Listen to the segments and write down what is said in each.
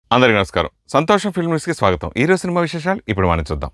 అందరికీ నమస్కారం సంతోషం ఫిల్మ్స్కి స్వాగతం ఈ రోజు సినిమా విశేషాలు ఇప్పుడు మనం చూద్దాం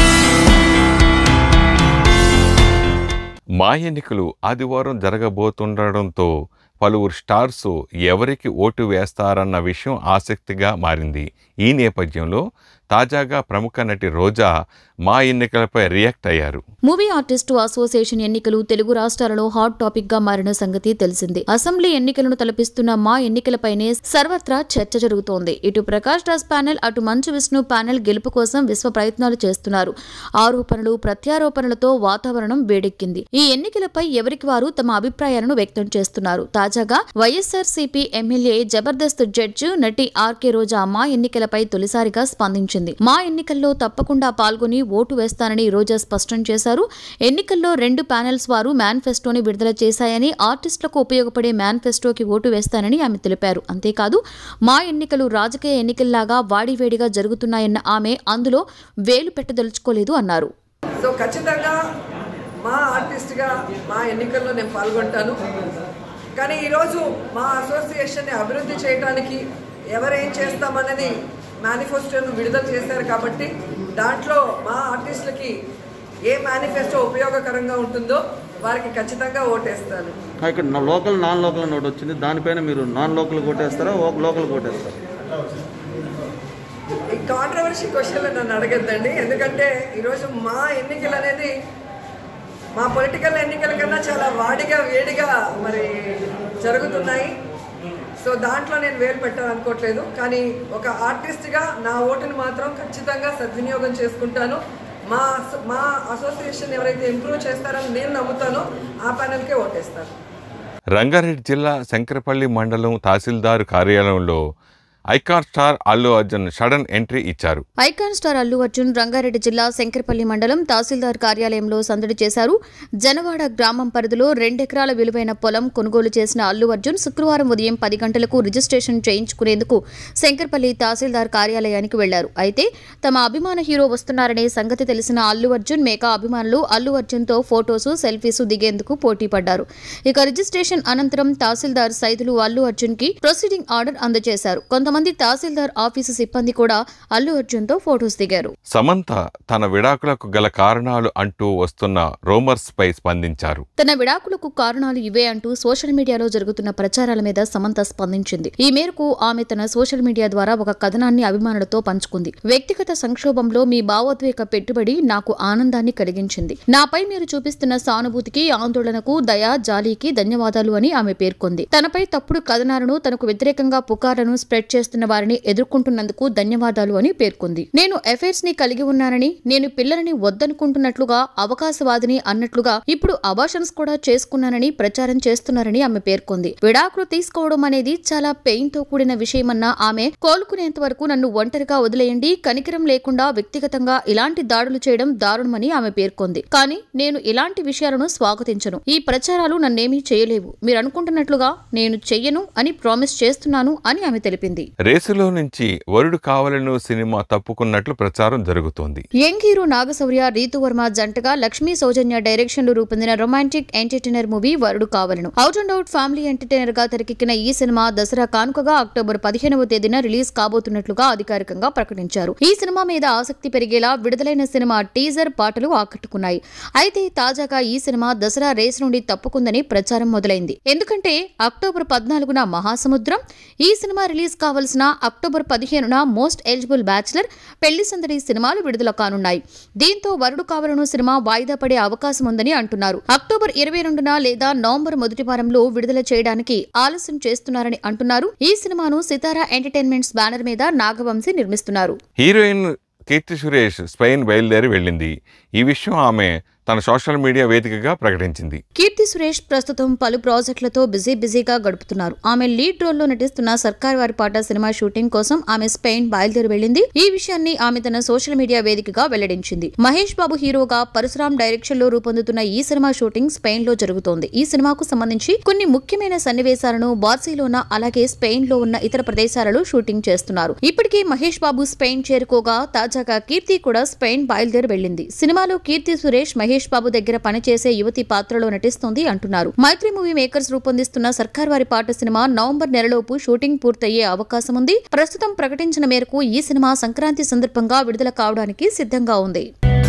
మా ఎన్నికలు ఆదివారం జరగబోతుండడంతో పలువురు స్టార్స్ ఎవరికి ఓటు వేస్తారన్న విషయం ఆసక్తిగా మారింది ఈ నేపథ్యంలో తాజాగా ప్రముఖ నటి రోజా మా ఎన్నికలపై రియాక్ట్ అయ్యారు మూవీ ఆర్టిస్టు అసోసియేషన్ ఎన్నికలు తెలుగు రాష్ట్రాలలో హాట్ టాపిక్ గా మారిన సంగతి తెలిసిందే అసెంబ్లీ ఎన్నికలను తలపిస్తున్న మా ఎన్నికలపైనే సర్వత్రా చర్చ జరుగుతోంది ఇటు ప్రకాష్ రాజ్ ప్యానెల్ అటు మంచు విష్ణు ప్యానెల్ గెలుపు కోసం విశ్వ ప్రయత్నాలు చేస్తున్నారు ఆరోపణలు ప్రత్యారోపణలతో వాతావరణం వేడెక్కింది ఈ ఎన్నికలపై ఎవరికి వారు తమ అభిప్రాయాలను వ్యక్తం చేస్తున్నారు తాజాగా YSR CP MLA Jabardasth judge నటి ఆర్కే రోజా మా ఎన్నికలపై తొలిసారిగా స్పందించింది మా ఎన్నికల్లో తప్పకుండా పాల్గొని ఓటు వేస్తానని రోజా స్పష్టం చేశారు ఎన్నికల్లో రెండు ప్యానెల్స్ వారు మేనిఫెస్టోని విడుదల చేశాయని ఆర్టిస్టులకు ఉపయోగపడే మేనిఫెస్టోకి ఓటు వేస్తానని ఆమె తెలిపారు అంతేకాదు మా ఎన్నికలు రాజకీయ ఎన్నికల్లాగా వాడివేడిగా జరుగుతున్నాయన్న ఆమె అందులో వేలు పెట్టదలుచుకోలేదు అన్నారు సో ఖచ్చితంగా మా ఆర్టిస్ట్గా మా ఎన్నికల్లో నేను పాల్గొంటాను కానీ ఈరోజు మా అసోసియేషన్ని అభివృద్ధి చేయడానికి ఎవరేం చేస్తామన్నది మేనిఫెస్టోను విడుదల చేశారు కాబట్టి దాంట్లో మా ఆర్టిస్టులకి ఏ మేనిఫెస్టో ఉపయోగకరంగా ఉంటుందో వారికి ఖచ్చితంగా ఓటేస్తాను ఆ, ఇక్కడ నా లోకల్ నాన్ లోకల్ అని ఒకటి వచ్చింది దానిపైన మీరు నాన్ లోకల్ కొట్టేస్తారా ఓ- లోకల్ కొట్టేస్తారా ఈ కాంట్రవర్సీ క్వశ్చన్లు నన్ను అడగద్దండి ఎందుకంటే ఈరోజు మా ఎన్నికలు అనేది మా పొలిటికల్ ఎన్నికల కన్నా చాలా వాడిగా వేడిగా మరి జరుగుతున్నాయి సో దాంట్లో నేను వేలు పెట్టాలనుకోవట్లేదు కానీ ఒక ఆర్టిస్ట్గా నా ఓటుని మాత్రం ఖచ్చితంగా సద్వినియోగం చేసుకుంటాను మా అసో- మా అసోసియేషన్ ఎవరైతే ఇంప్రూవ్ చేస్తారని నేను నమ్ముతానో ఆ ప్యానెల్కే ఓటేస్తాను రంగారెడ్డి జిల్లా శంకరపల్లి మండలం తహసీల్దార్ కార్యాలయంలో icon star Allu Arjun sudden entry ఇచ్చారు ఐకాన్ స్టార్ అల్లు అర్జున్ రంగారెడ్డి జిల్లా శంకరపల్లి మండలం తహసీల్దార్ కార్యాలయంలో సందడి చేశారు జనవాడ గ్రామం పరిధిలో రెండెకరాల విలువైన పొలం కొనుగోలు చేసిన అల్లు అర్జున్ శుక్రవారం ఉదయం పది గంటలకు రిజిస్ట్రేషన్ చేయించుకునేందుకు శంకరపల్లి తహసీల్దార్ కార్యాలయానికి వెళ్లారు అయితే తమ అభిమాన హీరో వస్తున్నారనే సంగతి తెలిసిన అల్లు అర్జున్ మేకా అభిమానులు అల్లు అర్జున్తో ఫోటోసు సెల్ఫీసు దిగేందుకు పోటీ పడ్డారు ఇక రిజిస్ట్రేషన్ అనంతరం తహసీల్దార్ సైదులు అల్లు అర్జున్ కి ప్రొసీడింగ్ ఆర్డర్ అందజేశారు కొంతమంది తహసీల్దార్ ఆఫీసు సిబ్బంది కూడా అల్లు అర్జున్తో ఫోటోస్ దిగారు సమంత తన విడాకులకు గల కారణాలు అంటూ వస్తున్న రూమర్స్ పై స్పందించారు తన విడాకులకు కారణాలు ఇవే అంటూ సోషల్ మీడియాలో జరుగుతున్న ప్రచారాల మీద సమంత స్పందించింది ఈ మేరకు ఆమె తన సోషల్ మీడియా ద్వారా ఒక కథనాన్ని అభిమానులతో పంచుకుంది వ్యక్తిగత సంక్షోభంలో మీ భావోద్వేగ పెట్టుబడి నాకు ఆనందాన్ని కలిగించింది నాపై మీరు చూపిస్తున్న సానుభూతికి ఆందోళనకు దయ జాలీకి ధన్యవాదాలు అని ఆమె పేర్కొంది తనపై తప్పుడు కథనాలను తనకు వ్యతిరేకంగా పుకార్లను స్ప్రెడ్ చేస్తున్న వారిని ఎదుర్కొంటున్నందుకు ధన్యవాదాలు అని పేర్కొంది నేను ఎఫైర్స్ ని కలిగి ఉన్నానని నేను పిల్లలని వద్దనుకుంటున్నట్లుగా అవకాశవాదిని అన్నట్లుగా ఇప్పుడు అబాషన్స్ కూడా చేసుకున్నానని ప్రచారం చేస్తున్నారని ఆమె పేర్కొంది విడాకులు తీసుకోవడం అనేది చాలా పెయిన్ తో కూడిన విషయమన్న ఆమె కోలుకునేంత వరకు నన్ను ఒంటరిగా వదిలేయండి కనికరం లేకుండా వ్యక్తిగతంగా ఇలాంటి దాడులు చేయడం దారుణమని ఆమె పేర్కొంది కానీ నేను ఇలాంటి విషయాలను స్వాగతించను ఈ ప్రచారాలు నన్నేమీ చేయలేవు మీరు అనుకుంటున్నట్లుగా నేను చెయ్యను అని ప్రామిస్ చేస్తున్నాను అని ఆమె తెలిపింది రేసులో నుంచి వరుడు కావలను సినిమా తప్పుకున్నట్లు ప్రచారం జరుగుతోంది యంగ్ హీరో నాగశౌర్య రీతు వర్మ జంటగా లక్ష్మీ సౌజన్య డైరెక్షన్ లో రూపొందిన romantic entertainer movie Varudu Kaavalenu out and out family entertainer గా తెరకెక్కిన ఈ సినిమా దసరా కానుకగా అక్టోబర్ పదిహేనవ తేదీన రిలీజ్ కాబోతున్నట్లుగా అధికారికంగా ప్రకటించారు ఈ సినిమా మీద ఆసక్తి పెరిగేలా విడుదలైన సినిమా టీజర్ పాటలు ఆకట్టుకున్నాయి అయితే తాజాగా ఈ సినిమా దసరా రేస్ నుండి తప్పుకుందని ప్రచారం మొదలైంది ఎందుకంటే అక్టోబర్ పద్నాలుగున మహాసముద్రం ఈ సినిమా రిలీజ్ కావలసిన అక్టోబర్ పదిహేనున మోస్ట్ ఎలిజిబుల్ బ్యాచులర్ పెళ్లి సందడి సినిమాలు విడుదల కానున్నాయి దీంతో వరుడు కావలను సినిమా వాయిదా పడే అవకాశం ఉందని అంటున్నారు అక్టోబర్ ఇరవై రెండున లేదా నవంబర్ మొదటి వారంలో విడుదల చేయడానికి ఆలస్యం చేస్తున్నారని అంటున్నారు ఈ సినిమాను సితారా ఎంటర్టైన్మెంట్స్ బ్యానర్ మీద నాగవంశీ నిర్మిస్తున్నారు హీరోయిన్ కీర్తి సురేష్ స్పెయిన్ బయలుదేరి వెళ్ళింది ఈ విషయం ఆమె తన సోషల్ మీడియా వేదికగా ప్రకటించింది కీర్తి సురేష్ ప్రస్తుతం పలు ప్రాజెక్టులతో బిజీ బిజీగా గడుపుతున్నారు ఆమె లీడ్ రోల్లో నటిస్తున్న సర్కార్ వారి పాట సినిమా షూటింగ్ కోసం ఆమె స్పెయిన్ బయలుదేరి వెళ్లింది ఈ విషయాన్ని ఆమె తన సోషల్ మీడియా వేదికగా వెల్లడించింది మహేష్ బాబు హీరోగా పరశురాం డైరెక్షన్ లో రూపొందుతున్న ఈ సినిమా షూటింగ్ స్పెయిన్ లో జరుగుతోంది ఈ సినిమాకు సంబంధించి కొన్ని ముఖ్యమైన సన్నివేశాలను బార్సిలోనా అలాగే స్పెయిన్ లో ఉన్న ఇతర ప్రదేశాలలో షూటింగ్ చేస్తున్నారు ఇప్పటికే మహేష్ బాబు స్పెయిన్ చేరుకోగా తాజాగా కీర్తి కూడా స్పెయిన్ బయలుదేరి వెళ్లింది సినిమాలో కీర్తి సురేష్ మహేష్ మహేష్ బాబు దగ్గర పనిచేసే యువతి పాత్రలో నటిస్తోంది అంటున్నారు మైత్రి మూవీ మేకర్స్ రూపొందిస్తున్న సర్కార్ వారి పాట సినిమా నవంబర్ నెలలోపు షూటింగ్ పూర్తయ్యే అవకాశం ఉంది ప్రస్తుతం ప్రకటించిన మేరకు ఈ సినిమా సంక్రాంతి సందర్భంగా విడుదల కావడానికి సిద్ధంగా ఉంది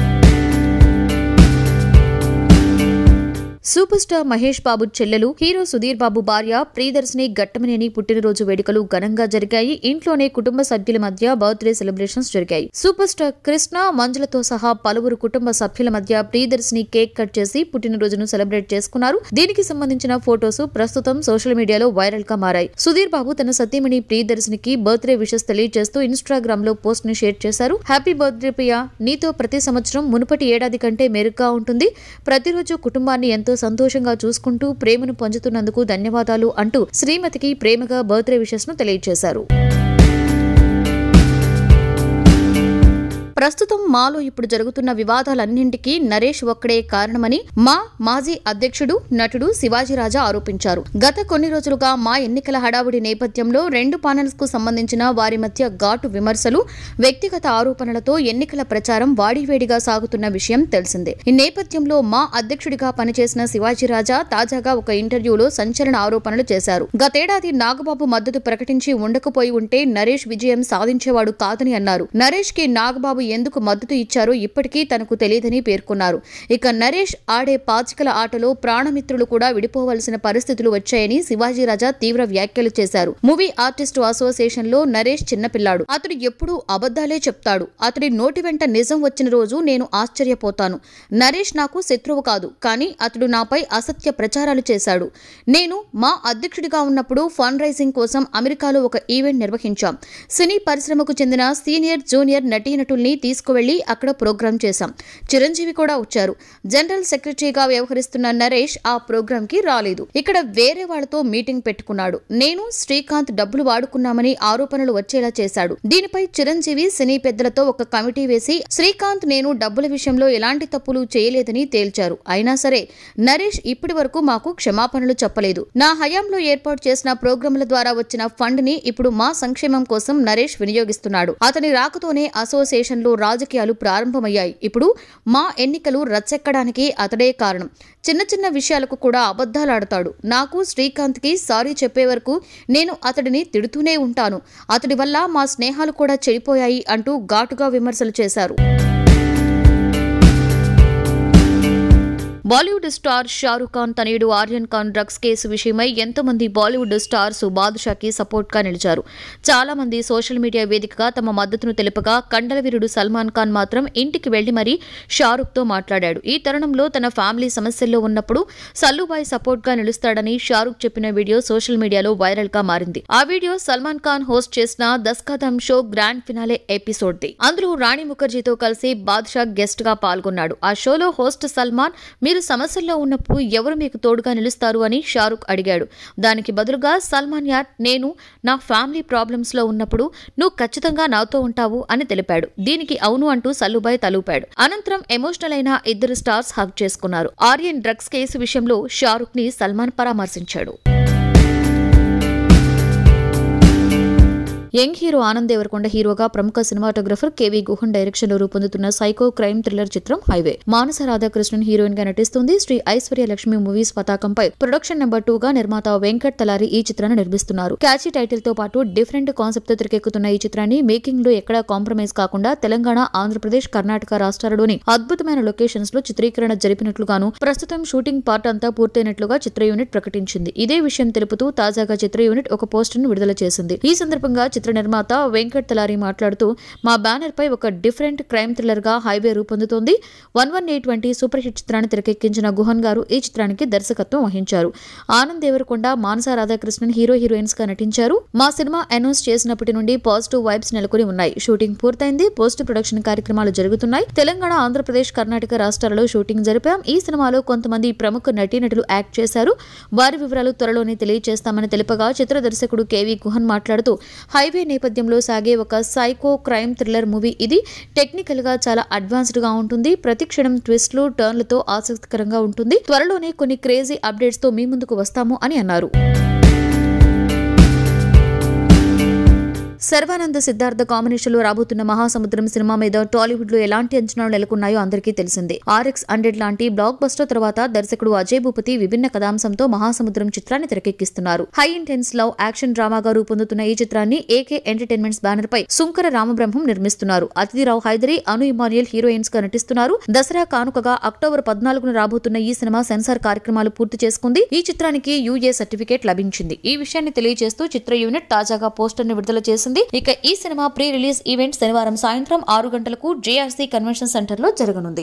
సూపర్ స్టార్ మహేష్ బాబు చెల్లెలు హీరో సుధీర్ బాబు భార్య ప్రియదర్శిని ఘట్టమనేని పుట్టినరోజు వేడుకలు ఘనంగా జరిగాయి ఇంట్లోనే కుటుంబ సభ్యుల మధ్య బర్త్డే సెలబ్రేషన్స్ జరిగాయి సూపర్ స్టార్ కృష్ణ మంజులతో సహా పలువురు కుటుంబ సభ్యుల మధ్య ప్రియదర్శిని కేక్ కట్ చేసి పుట్టినరోజును సెలబ్రేట్ చేసుకున్నారు దీనికి సంబంధించిన ఫోటోస్ ప్రస్తుతం సోషల్ మీడియాలో వైరల్ గా మారాయి సుధీర్ బాబు తన సతీమణి ప్రియదర్శినికి బర్త్డే విషెస్ తెలియజేస్తూ ఇన్స్టాగ్రామ్ లో పోస్ట్ ని షేర్ చేశారు హ్యాపీ బర్త్డే ప్రియా నీతో ప్రతి సంవత్సరం మునుపటి ఏడాది కంటే మెరుగ్గా ఉంటుంది ప్రతిరోజు కుటుంబాన్ని ఎంతో సంతోషంగా చూసుకుంటూ ప్రేమను పంచుతున్నందుకు ధన్యవాదాలు అంటూ శ్రీమతికి ప్రేమగా బర్త్డే విషెస్ ను తెలియజేశారు ప్రస్తుతం మాలో ఇప్పుడు జరుగుతున్న వివాదాలన్నింటికీ నరేష్ ఒక్కడే కారణమని మా మాజీ అధ్యక్షుడు నటుడు శివాజీరాజా ఆరోపించారు గత కొన్ని రోజులుగా మా ఎన్నికల హడావుడి నేపథ్యంలో రెండు పానల్స్ కు సంబంధించిన వారి మధ్య ఘాటు విమర్శలు వ్యక్తిగత ఆరోపణలతో ఎన్నికల ప్రచారం వాడివేడిగా సాగుతున్న విషయం తెలిసిందే ఈ నేపథ్యంలో మా అధ్యక్షుడిగా పనిచేసిన శివాజీరాజా తాజాగా ఒక ఇంటర్వ్యూలో సంచలన ఆరోపణలు చేశారు గతేడాది నాగబాబు మద్దతు ప్రకటించి ఉండకపోయి ఉంటే నరేష్ విజయం సాధించేవాడు కాదని అన్నారు నరేష్ కి నాగబాబు ఎందుకు మద్దతు ఇచ్చారో ఇప్పటికీ తనకు తెలియదని పేర్కొన్నారు ఇక నరేష్ ఆడే పాచికల ఆటలో ప్రాణమిత్రులు కూడా విడిపోవలసిన పరిస్థితులు వచ్చాయని శివాజీరాజా తీవ్ర వ్యాఖ్యలు చేశారు మూవీ ఆర్టిస్టు అసోసియేషన్ లో నరేష్ చిన్నపిల్లాడు అతడు ఎప్పుడూ అబద్ధాలే చెప్తాడు అతడి నోటి వెంట నిజం వచ్చిన రోజు నేను ఆశ్చర్యపోతాను నరేష్ నాకు శత్రువు కాదు కానీ అతడు నాపై అసత్య ప్రచారాలు చేశాడు నేను మా అధ్యక్షుడిగా ఉన్నప్పుడు ఫండ్ రైజింగ్ కోసం అమెరికాలో ఒక ఈవెంట్ నిర్వహించాం సినీ పరిశ్రమకు చెందిన సీనియర్ జూనియర్ నటీనటుల్ని తీసుకువెళ్లి అక్కడ ప్రోగ్రాం చేశాం చిరంజీవి కూడా వచ్చారు జనరల్ సెక్రటరీగా వ్యవహరిస్తున్న నరేష్ ఆ ప్రోగ్రాం కి రాలేదు ఇక్కడ వేరే వాళ్ళతో మీటింగ్ పెట్టుకున్నాడు నేను శ్రీకాంత్ డబ్బులు వాడుకున్నామని ఆరోపణలు వచ్చేలా చేశాడు దీనిపై చిరంజీవి సినీ పెద్దలతో ఒక కమిటీ వేసి శ్రీకాంత్ నేను డబ్బుల విషయంలో ఎలాంటి తప్పులు చేయలేదని తేల్చారు అయినా సరే నరేష్ ఇప్పటి వరకు మాకు క్షమాపణలు చెప్పలేదు నా హయాంలో ఏర్పాటు చేసిన ప్రోగ్రాంల ద్వారా వచ్చిన ఫండ్ ని ఇప్పుడు మా సంక్షేమం కోసం నరేష్ వినియోగిస్తున్నాడు అతని రాకతోనే అసోసియేషన్ లో రాజకీయాలు ప్రారంభమయ్యాయి ఇప్పుడు మా ఎన్నికలు రచ్చెక్కడానికి అతడే కారణం చిన్న చిన్న విషయాలకు కూడా అబద్ధాలాడతాడు నాకు శ్రీకాంత్కి సారీ చెప్పే వరకు నేను అతడిని తిడుతూనే ఉంటాను అతడి వల్ల మా స్నేహాలు కూడా చెడిపోయాయి అంటూ ఘాటుగా విమర్శలు చేశారు బాలీవుడ్ స్టార్ షారూక్ ఖాన్ తనయుడు ఆర్యన్ ఖాన్ డ్రగ్స్ కేసు విషయమై ఎంతో మంది బాలీవుడ్ స్టార్స్ బాదుషాకి సపోర్ట్ గా నిలిచారు చాలా మంది సోషల్ మీడియా వేదికగా తమ మద్దతును తెలుపగా కండలవీరుడు సల్మాన్ ఖాన్ మాత్రం ఇంటికి వెళ్లి మరీ షారూక్ తో మాట్లాడాడు ఈ తరుణంలో తన ఫ్యామిలీ సమస్యల్లో ఉన్నప్పుడు సల్లుబాయ్ సపోర్ట్ గా నిలుస్తాడని షారూక్ చెప్పిన వీడియో సోషల్ మీడియాలో వైరల్ గా మారింది ఆ వీడియో సల్మాన్ ఖాన్ హోస్ట్ చేసిన Dus Ka Dum show grand finale episode ది అందులో రాణి ముఖర్జీతో కలిసి బాద్షా గెస్ట్ గా పాల్గొన్నాడు ఆ షోలో హోస్ట్ సల్మాన్ మీరు సమస్యల్లో ఉన్నప్పుడు ఎవరు మీకు తోడుగా నిలుస్తారు అని షారుఖ్ అడిగాడు దానికి బదులుగా సల్మాన్ యార్ నేను నా ఫ్యామిలీ ప్రాబ్లమ్స్ లో ఉన్నప్పుడు నువ్వు ఖచ్చితంగా నాతో ఉంటావు అని తెలిపాడు దీనికి అవును అంటూ సల్లుబాయ్ తలూపాడు అనంతరం ఎమోషనల్ అయిన ఇద్దరు స్టార్స్ హక్ చేసుకున్నారు ఆర్యన్ డ్రగ్స్ కేసు విషయంలో షారుఖ్ ని సల్మాన్ పరామర్శించాడు యంగ్ హీరో ఆనంద్ దేవరకొండ హీరోగా ప్రముఖ సినిమాటోగ్రఫర్ కేవీ గుహన్ డైరెక్షన్ లో రూపొందుతున్న సైకో క్రైమ్ థ్రిల్లర్ చిత్రం హైవే మానస రాధాకృష్ణన్ హీరోయిన్ గా నటిస్తుంది శ్రీ ఐశ్వర్య లక్ష్మి మూవీస్ పతాకంపై ప్రొడక్షన్ నెంబర్ టూ గా నిర్మాత వెంకట్ తలారి ఈ చిత్రాన్ని నిర్మిస్తున్నారు క్యాచీ టైటిల్ తో పాటు డిఫరెంట్ కాన్సెప్ట్ తో తెరకెక్కుతున్న ఈ చిత్రాన్ని మేకింగ్ లో ఎక్కడా కాంప్రమైజ్ కాకుండా తెలంగాణ ఆంధ్రప్రదేశ్ కర్ణాటక రాష్ట్రాలలోని అద్భుతమైన లొకేషన్స్ లో చిత్రీకరణ జరిపినట్లుగాను ప్రస్తుతం షూటింగ్ పార్ట్ అంతా పూర్తయినట్లుగా చిత్ర యూనిట్ ప్రకటించింది ఇదే విషయం తెలుపుతూ తాజాగా చిత్ర యూనిట్ ఒక పోస్టర్ ను విడుదల చేసింది ఈ సందర్భంగా చిత్ర నిర్మాత వెంకట్ తలారి మాట్లాడుతూ మా బ్యానర్ పై ఒక డిఫరెంట్ క్రైమ్ థ్రిల్లర్ గా హైవే రూపొందుతోంది వన్ వన్ ఎయిట్ వంటి సూపర్ హిట్ చిత్రాన్ని తెరకెక్కించిన గుహన్ గారు ఈ చిత్రానికి దర్శకత్వం వహించారు ఆనంద్ దేవరకొండ మానస రాధాకృష్ణన్ హీరో హీరోయిన్స్ గా నటించారు మా సినిమా అనౌన్స్ చేసినప్పటి నుండి పాజిటివ్ వైబ్స్ నెలకొని ఉన్నాయి షూటింగ్ పూర్తయింది పోస్ట్ ప్రొడక్షన్ కార్యక్రమాలు జరుగుతున్నాయి తెలంగాణ ఆంధ్రప్రదేశ్ కర్ణాటక రాష్ట్రాలలో షూటింగ్ జరిపాం ఈ సినిమాలో కొంతమంది ప్రముఖ నటీనటులు యాక్ట్ చేశారు వారి వివరాలు త్వరలోనే తెలియజేస్తామని తెలుపగా చిత్ర దర్శకుడు కేవీ గుహన్ మాట్లాడుతూ హైవే నేపథ్యంలో సాగే ఒక సైకో క్రైమ్ థ్రిల్లర్ మూవీ ఇది టెక్నికల్ గా చాలా అడ్వాన్స్డ్ గా ఉంటుంది ప్రతి క్షణం ట్విస్ట్లు టర్న్లతో ఆసక్తికరంగా ఉంటుంది త్వరలోనే కొన్ని క్రేజీ అప్డేట్స్ తో మీ ముందుకు వస్తాము అని అన్నారు సర్వానంద్ సిద్ధార్థ కాంబినేషన్ లో రాబోతున్న మహాసముద్రం సినిమా మీద టాలీవుడ్ లో ఎలాంటి అంచనాలు నెలకొన్నాయో అందరికీ తెలిసిందే ఆర్ఎక్స్ హండ్రెడ్ లాంటి బ్లాక్ బస్టర్ తర్వాత దర్శకుడు అజయ్ భూపతి విభిన్న కథాంశంతో మహాసముద్రం చిత్రాన్ని తెరకెక్కిస్తున్నారు హై ఇంటెన్స్ లవ్ యాక్షన్ డ్రామాగా రూపొందుతున్న ఈ చిత్రాన్ని ఏకే ఎంటర్టైన్మెంట్స్ బ్యానర్ పై సుంకర రామబ్రహ్మం నిర్మిస్తున్నారు అతిథిరావు హైదరి అను ఇమానియల్ హీరోయిన్స్ గా నటిస్తున్నారు దసరా కానుకగా అక్టోబర్ పద్నాలుగున రాబోతున్న ఈ సినిమా సెన్సార్ కార్యక్రమాలు పూర్తి చేసుకుంది ఈ చిత్రానికి యూఏ సర్టిఫికేట్ లభించింది ఈ విషయాన్ని తెలియజేస్తూ చిత్ర యూనిట్ తాజాగా పోస్టర్ ని విడుదల చేసింది ఇక ఈ సినిమా ప్రీ రిలీజ్ ఈవెంట్ శనివారం సాయంత్రం ఆరు గంటలకు జేఆర్సీ కన్వెన్షన్ సెంటర్ లో జరగనుంది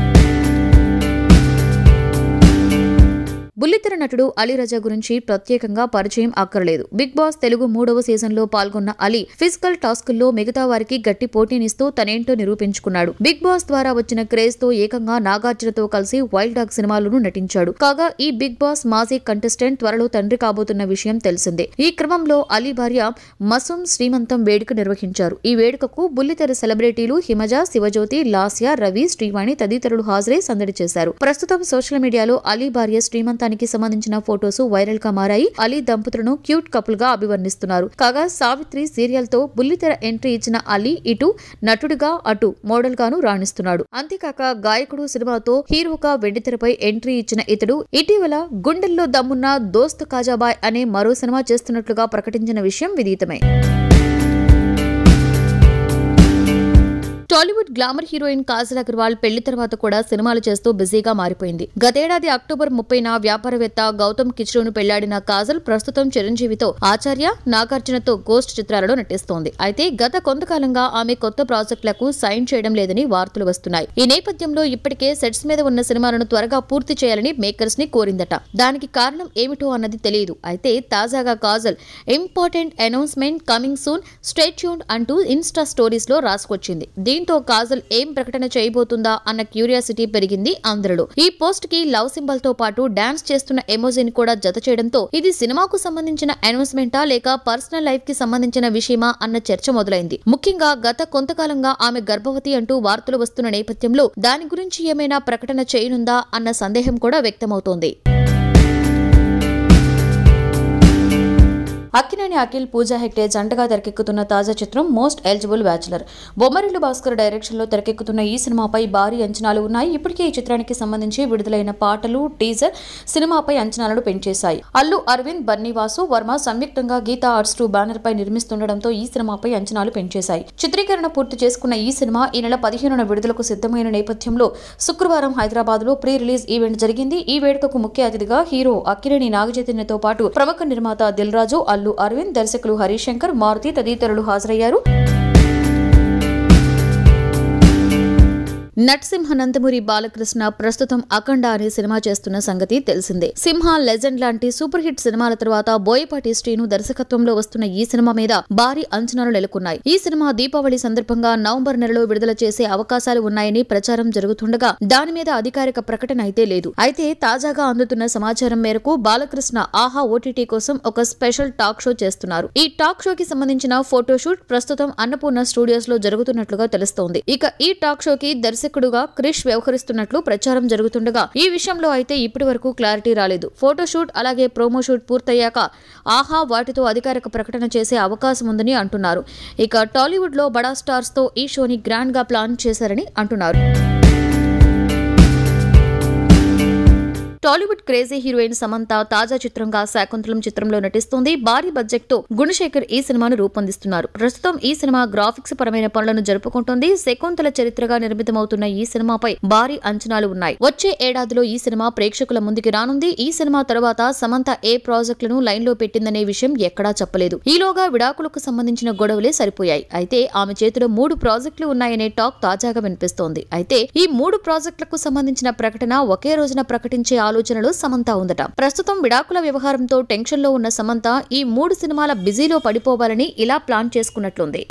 బుల్లితెర నటుడు అలీ రజా గురించి ప్రత్యేకంగా పరిచయం అక్కర్లేదు బిగ్ బాస్ తెలుగు మూడవ సీజన్ లో పాల్గొన్న అలీ ఫిజికల్ టాస్కుల్లో మిగతా వారికి గట్టి పోటీనిస్తూ తనేంటో నిరూపించుకున్నాడు బిగ్ బాస్ ద్వారా వచ్చిన క్రేజ్ తో ఏకంగా నాగార్జునతో కలిసి వైల్డ్ డాగ్ సినిమాలోనూ నటించాడు కాగా ఈ బిగ్ బాస్ మాజీ కంటెస్టెంట్ త్వరలో తండ్రి కాబోతున్న విషయం తెలిసిందే ఈ క్రమంలో అలీ భార్య మసూమ్ శ్రీమంతం వేడుక నిర్వహించారు ఈ వేడుకకు బుల్లితెర సెలబ్రిటీలు హిమజ శివజ్యోతి లాస్య రవి శ్రీవాణి తదితరులు హాజరై సందడి చేశారు ప్రస్తుతం సోషల్ మీడియాలో అలీ భార్య శ్రీమంతానికి సంబంధించిన ఫోటోస్ వైరల్ గా మారాయి అలీ దంపతులను క్యూట్ కపుల్ గా అభివర్ణిస్తున్నారు కాగా సావిత్రి సీరియల్ తో బుల్లితెర ఎంట్రీ ఇచ్చిన అలీ ఇటు నటుడిగా అటు మోడల్ గాను రాణిస్తున్నాడు అంతేకాక గాయకుడు సినిమాతో హీరోగా వెండితెరపై ఎంట్రీ ఇచ్చిన ఇతడు ఇటీవల గుండెల్లో దమ్మున్న దోస్త్ కాజాబాయ్ అనే మరో సినిమా చేస్తున్నట్లుగా ప్రకటించిన విషయం విదితమే Tollywood glamour heroine Kajal Aggarwal పెళ్లి తర్వాత కూడా సినిమాలు చేస్తూ బిజీగా మారిపోయింది గతేడాది అక్టోబర్ ముప్పైన వ్యాపారవేత్త గౌతమ్ కిచ్రోను పెళ్లాడిన కాజల్ ప్రస్తుతం చిరంజీవితో ఆచార్య నాగార్జునతో గోస్ట్ చిత్రాలలో నటిస్తోంది అయితే గత కొంతకాలంగా ఆమె కొత్త ప్రాజెక్టులకు సైన్ చేయడం లేదని వార్తలు వస్తున్నాయి ఈ నేపథ్యంలో ఇప్పటికే సెట్స్ మీద ఉన్న సినిమాలను త్వరగా పూర్తి చేయాలని మేకర్స్ ని కోరిందట దానికి కారణం ఏమిటో అన్నది తెలియదు అయితే తాజాగా Kajal important announcement coming soon stay tuned అంటూ ఇన్స్టా స్టోరీస్ లో రాసుకొచ్చింది దీంతో కాజల్ ఏం ప్రకటన చేయబోతుందా అన్న క్యూరియాసిటీ పెరిగింది అందరిలో ఈ పోస్ట్ కి లవ్ సింబల్ తో పాటు డాన్స్ చేస్తున్న ఎమోజిని కూడా జత చేయడంతో ఇది సినిమాకు సంబంధించిన అనౌన్స్మెంటా లేక పర్సనల్ లైఫ్ కి సంబంధించిన విషయమా అన్న చర్చ మొదలైంది ముఖ్యంగా గత కొంతకాలంగా ఆమె గర్భవతి అంటూ వార్తలు వస్తున్న నేపథ్యంలో దాని గురించి ఏమైనా ప్రకటన చేయనుందా అన్న సందేహం కూడా వ్యక్తమవుతోంది అక్కినేని అఖిల్ పూజా హెగ్డే జంటగా తెరకెక్కుతున్న తాజా చిత్రం most eligible bachelor Bommarillu Bhaskar direction లో తెరకెక్కుతున్న ఈ సినిమాపై భారీ అంచనాలు ఉన్నాయి ఇప్పటికే ఈ చిత్రానికి సంబంధించి విడుదలైన పాటలు టీజర్ సినిమాపై అంచనాలను పెంచేశాయి అల్లు అరవింద్ బన్నీవాసు వర్మ సంయుక్తంగా గీతా ఆర్ట్స్ టూ బ్యానర్ పై నిర్మిస్తుండటంతో ఈ సినిమాపై అంచనాలు పెంచేశాయి చిత్రీకరణ పూర్తి చేసుకున్న ఈ సినిమా ఈ నెల పదిహేనున విడుదలకు సిద్ధమైన నేపథ్యంలో శుక్రవారం హైదరాబాద్ లో ప్రీ రిలీజ్ ఈవెంట్ జరిగింది ఈ వేడుకకు ముఖ్య అతిథిగా హీరో అక్కినేని నాగచైతన్యతో పాటు ప్రముఖ నిర్మాత దిల్ రాజు అల్లు అరవింద్ దర్శకులు హరీష్ శంకర్ మారుతి తదితరులు హాజరయ్యారు నట్సింహ నందమూరి బాలకృష్ణ ప్రస్తుతం అఖండ అనే సినిమా చేస్తున్న సంగతి తెలిసిందే సింహ లెజెండ్ లాంటి సూపర్ హిట్ సినిమాల తర్వాత బోయపాటి శ్రీను దర్శకత్వంలో వస్తున్న ఈ సినిమా మీద భారీ అంచనాలు నెలకొన్నాయి ఈ సినిమా దీపావళి సందర్భంగా నవంబర్ నెలలో విడుదల చేసే అవకాశాలు ఉన్నాయని ప్రచారం జరుగుతుండగా దాని మీద అధికారిక ప్రకటన అయితే లేదు అయితే తాజాగా అందుతున్న సమాచారం మేరకు బాలకృష్ణ ఆహా ఓటీటీ కోసం ఒక స్పెషల్ టాక్ షో చేస్తున్నారు ఈ టాక్ షోకి సంబంధించిన ఫోటోషూట్ ప్రస్తుతం అన్నపూర్ణ స్టూడియోస్ లో జరుగుతున్నట్లుగా తెలుస్తోంది ఇక ఈ టాక్ షోకి దర్శకుడుగా క్రిష్ వ్యవహరిస్తున్నట్లు ప్రచారం జరుగుతుండగా ఈ విషయంలో అయితే ఇప్పటి వరకు క్లారిటీ రాలేదు ఫోటోషూట్ అలాగే ప్రోమో షూట్ పూర్తయ్యాక ఆహా వాటితో అధికారిక ప్రకటన చేసే అవకాశం ఉందని అంటున్నారు ఇక టాలీవుడ్ లో బడా స్టార్స్ తో ఈ షోని గ్రాండ్ గా ప్లాన్ చేశారని అంటున్నారు టాలీవుడ్ క్రేజీ హీరోయిన్ సమంత తాజా చిత్రంగా శాకుంతలం చిత్రంలో నటిస్తోంది భారీ బడ్జెట్ తో గుణశేఖర్ ఈ సినిమాను రూపొందిస్తున్నారు ప్రస్తుతం ఈ సినిమా గ్రాఫిక్స్ పరమైన పనులను జరుపుకుంటోంది శకుంతల చరిత్రగా నిర్మితమవుతున్న ఈ సినిమాపై భారీ అంచనాలు ఉన్నాయి వచ్చే ఏడాదిలో ఈ సినిమా ప్రేక్షకుల ముందుకి రానుంది ఈ సినిమా తర్వాత సమంత ఏ ప్రాజెక్టులను లైన్ లో పెట్టిందనే విషయం ఎక్కడా చెప్పలేదు ఈలోగా విడాకులకు సంబంధించిన గొడవలే సరిపోయాయి అయితే ఆమె చేతిలో మూడు ప్రాజెక్టులు ఉన్నాయనే టాక్ తాజాగా వినిపిస్తోంది అయితే ఈ మూడు ప్రాజెక్టులకు సంబంధించిన ప్రకటన ఒకే రోజున ప్రకటించే ఆలోచనలో సమంత ఉందట ప్రస్తుతం విడాకుల వ్యవహారంతో టెన్షన్ లో ఉన్న సమంత ఈ మూడు సినిమాల బిజీలో పడిపోవాలని ఇలా ప్లాన్ చేసుకున్నట్లుంది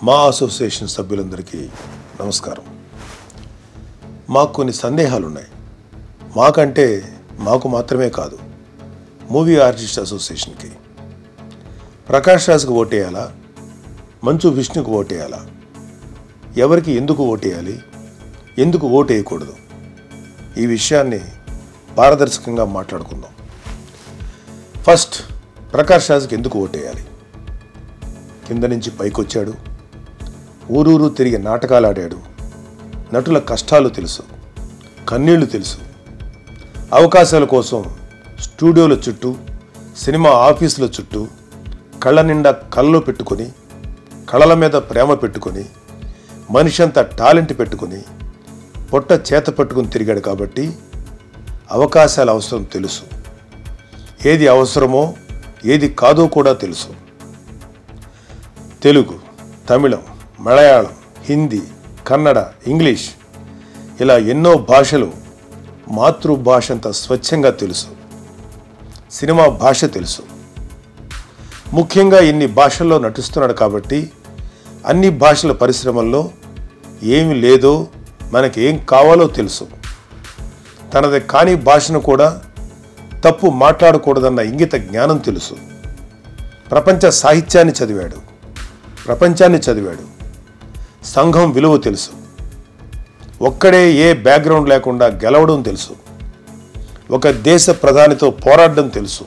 మా అసోసియేషన్ సభ్యులందరికీ నమస్కారం మాకు కొన్ని సందేహాలు ఉన్నాయి మాకంటే మాకు మాత్రమే కాదు మూవీ ఆర్టిస్ట్ అసోసియేషన్కి ప్రకాష్ రాజ్కి ఓటేయాలా మంచు విష్ణుకు ఓటేయాలా ఎవరికి ఎందుకు ఓటేయాలి ఎందుకు ఓటు వేయకూడదు ఈ విషయాన్ని పారదర్శకంగా మాట్లాడుకుందాం ఫస్ట్ ప్రకాష్ రాజ్కి ఎందుకు ఓటేయాలి కింద నుంచి పైకొచ్చాడు ఊరూరు తిరిగి నాటకాలు ఆడాడు నటుల కష్టాలు తెలుసు కన్నీళ్లు తెలుసు అవకాశాల కోసం స్టూడియోల చుట్టూ సినిమా ఆఫీసుల చుట్టూ కళ్ళ నిండా కళ్ళు పెట్టుకొని కళల మీద ప్రేమ పెట్టుకొని మనిషి అంతా టాలెంట్ పెట్టుకొని పొట్ట చేత పట్టుకుని తిరిగాడు కాబట్టి అవకాశాల అవసరం తెలుసు ఏది అవసరమో ఏది కాదో కూడా తెలుసు తెలుగు తమిళం మలయాళం హిందీ కన్నడ ఇంగ్లీష్ ఇలా ఎన్నో భాషలు మాతృభాష అంత స్వచ్ఛంగా తెలుసు సినిమా భాష తెలుసు ముఖ్యంగా ఇన్ని భాషల్లో నటిస్తున్నాడు కాబట్టి అన్ని భాషల పరిశ్రమల్లో ఏమి లేదో మనకి ఏం కావాలో తెలుసు తనది కాని భాషను కూడా తప్పు మాట్లాడకూడదన్న ఇంగిత జ్ఞానం తెలుసు ప్రపంచ సాహిత్యాన్ని చదివాడు ప్రపంచాన్ని చదివాడు సంఘం విలువ తెలుసు ఒక్కడే ఏ బ్యాక్గ్రౌండ్ లేకుండా గెలవడం తెలుసు ఒక దేశ ప్రధానితో పోరాడడం తెలుసు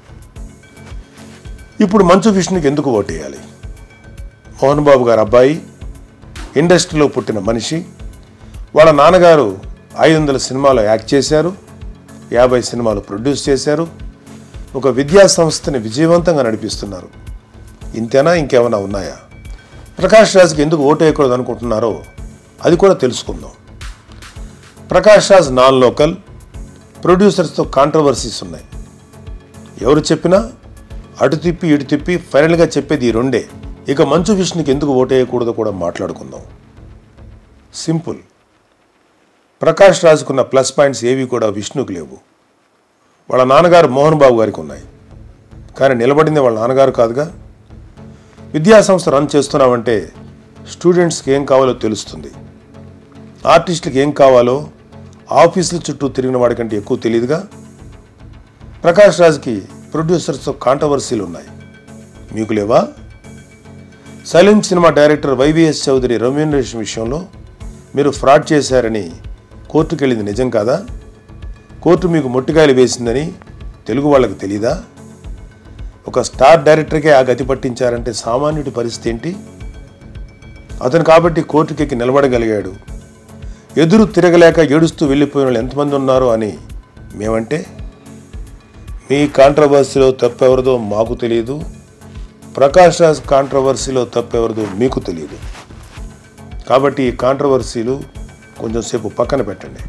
ఇప్పుడు మంచు విష్ణుకి ఎందుకు ఓటేయాలి మోహన్ బాబు గారు అబ్బాయి ఇండస్ట్రీలో పుట్టిన మనిషి వాళ్ళ నాన్నగారు ఐదు వందల సినిమాలు యాక్ట్ చేశారు యాభై సినిమాలు ప్రొడ్యూస్ చేశారు ఒక విద్యా సంస్థని విజయవంతంగా నడిపిస్తున్నారు ఇంతేనా ఇంకేమైనా ఉన్నాయా ప్రకాష్ రాజ్కి ఎందుకు ఓటు వేయకూడదు అనుకుంటున్నారో అది కూడా తెలుసుకుందాం ప్రకాష్ రాజ్ నాన్ లోకల్ ప్రొడ్యూసర్స్తో కాంట్రవర్సీస్ ఉన్నాయి ఎవరు చెప్పినా అటు తిప్పి ఇటు తిప్పి ఫైనల్గా చెప్పేది ఈ రెండే ఇక మంచు విష్ణుకి ఎందుకు ఓటేయకూడదో కూడా మాట్లాడుకుందాం సింపుల్ ప్రకాష్ రాజుకున్న ప్లస్ పాయింట్స్ ఏవి కూడా విష్ణుకు లేవు వాళ్ళ నాన్నగారు మోహన్ బాబు గారికి ఉన్నాయి కానీ నిలబడింది వాళ్ళ నాన్నగారు కాదుగా విద్యా సంస్థ రన్ చేస్తున్నామంటే స్టూడెంట్స్కి ఏం కావాలో తెలుస్తుంది ఆర్టిస్టులకి ఏం కావాలో ఆఫీసుల చుట్టూ తిరిగిన వాడికంటే ఎక్కువ తెలియదుగా ప్రకాష్ రాజ్కి ప్రొడ్యూసర్స్తో కాంట్రవర్సీలు ఉన్నాయి మీకు లేవా silent cinema director YVS Chowdary remuneration విషయంలో మీరు ఫ్రాడ్ చేశారని కోర్టుకు వెళ్ళింది నిజం కాదా కోర్టు మీకు మొట్టికాయలు వేసిందని తెలుగు వాళ్ళకి తెలీదా ఒక స్టార్ డైరెక్టర్కే ఆ గతి పట్టించారంటే సామాన్యుడి పరిస్థితి ఏంటి అతను కాబట్టి కోర్టుకెక్కి నిలబడగలిగాడు ఎదురు తిరగలేక ఏడుస్తూ వెళ్ళిపోయిన వాళ్ళు ఎంతమంది ఉన్నారో అని మేమంటే మీ కాంట్రవర్సీలో తప్పెవరిదో మాకు తెలియదు ప్రకాష్ రాజ్ కాంట్రవర్సీలో తప్పెవరిదో మీకు తెలియదు కాబట్టి ఈ కాంట్రవర్సీలు కొంచెం సేపు పక్కన పెట్టండి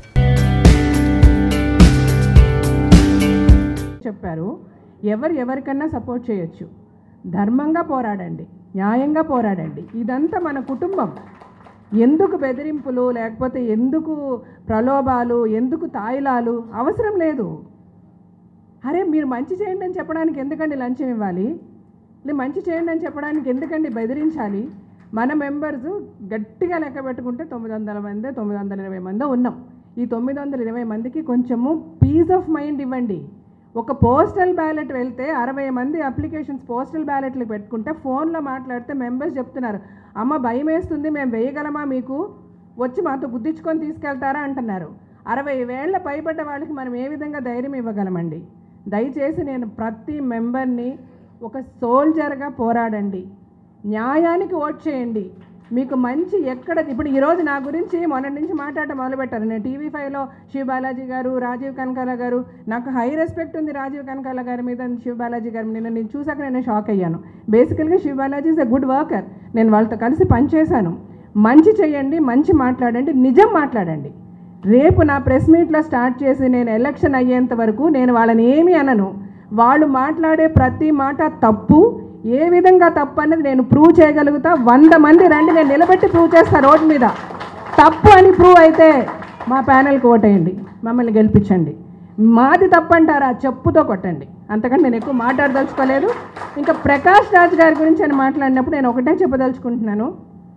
చెప్పారు ఎవరు ఎవరికన్నా సపోర్ట్ చేయొచ్చు ధర్మంగా పోరాడండి న్యాయంగా పోరాడండి ఇదంతా మన కుటుంబం ఎందుకు బెదిరింపులు లేకపోతే ఎందుకు ప్రలోభాలు ఎందుకు తాయిలాలు అవసరం లేదు అరే మీరు మంచి చేయండి అని చెప్పడానికి ఎందుకండి లంచం ఇవ్వాలి లేదు మంచి చేయండి అని చెప్పడానికి ఎందుకండి బెదిరించాలి మన మెంబర్స్ గట్టిగా లెక్క పెట్టుకుంటే తొమ్మిది వందల మంది తొమ్మిది వందల ఇరవై మంది ఉన్నాం ఈ తొమ్మిది వందల ఇరవై మందికి కొంచెము పీస్ ఆఫ్ మైండ్ ఇవ్వండి ఒక పోస్టల్ బ్యాలెట్ వెళ్తే అరవై మంది అప్లికేషన్స్ పోస్టల్ బ్యాలెట్లు పెట్టుకుంటే ఫోన్లో మాట్లాడితే మెంబర్స్ చెప్తున్నారు అమ్మ భయం వేస్తుంది మేము వేయగలమా మీకు వచ్చి మాతో గుద్దించుకొని తీసుకెళ్తారా అంటున్నారు అరవై వేళ్ల పైబడ్డ వాళ్ళకి మనం ఏ విధంగా ధైర్యం ఇవ్వగలమండి దయచేసి నేను ప్రతి మెంబర్ని ఒక సోల్జర్గా పోరాడండి న్యాయానికి ఓట్ చేయండి మీకు మంచి ఎక్కడ ఇప్పుడు ఈరోజు నా గురించి మొన్నటి నుంచి మాట్లాడటం మొదలుపెట్టారు నేను టీవీ ఫైవ్లో శివ బాలాజీ గారు రాజీవ్ కనకాల గారు నాకు హై రెస్పెక్ట్ ఉంది రాజీవ్ కనకాల గారి మీద శివ బాలాజీ గారి నిన్న నేను చూసాక నేను షాక్ అయ్యాను బేసికల్గా Shiva Balaji is a good worker నేను వాళ్ళతో కలిసి పనిచేశాను మంచి చేయండి మంచి మాట్లాడండి నిజం మాట్లాడండి రేపు నా ప్రెస్ మీట్లో స్టార్ట్ చేసి నేను ఎలక్షన్ అయ్యేంత వరకు నేను వాళ్ళని ఏమీ అనను వాళ్ళు మాట్లాడే ప్రతి మాట తప్పు ఏ విధంగా తప్పు అన్నది నేను ప్రూవ్ చేయగలుగుతా వంద మంది రండి నేను నిలబెట్టి ప్రూవ్ చేస్తా రోడ్డు మీద తప్పు అని ప్రూవ్ అయితే మా ప్యానెల్కి ఓటేయండి మమ్మల్ని గెలిపించండి మాది తప్పు అంటారా చెప్పుతో కొట్టండి అంతకంటే నేను ఎక్కువ మాట్లాడదలుచుకోలేదు ఇంకా ప్రకాష్ రాజ్ గారి గురించి అని మాట్లాడినప్పుడు నేను ఒకటే చెప్పదలుచుకుంటున్నాను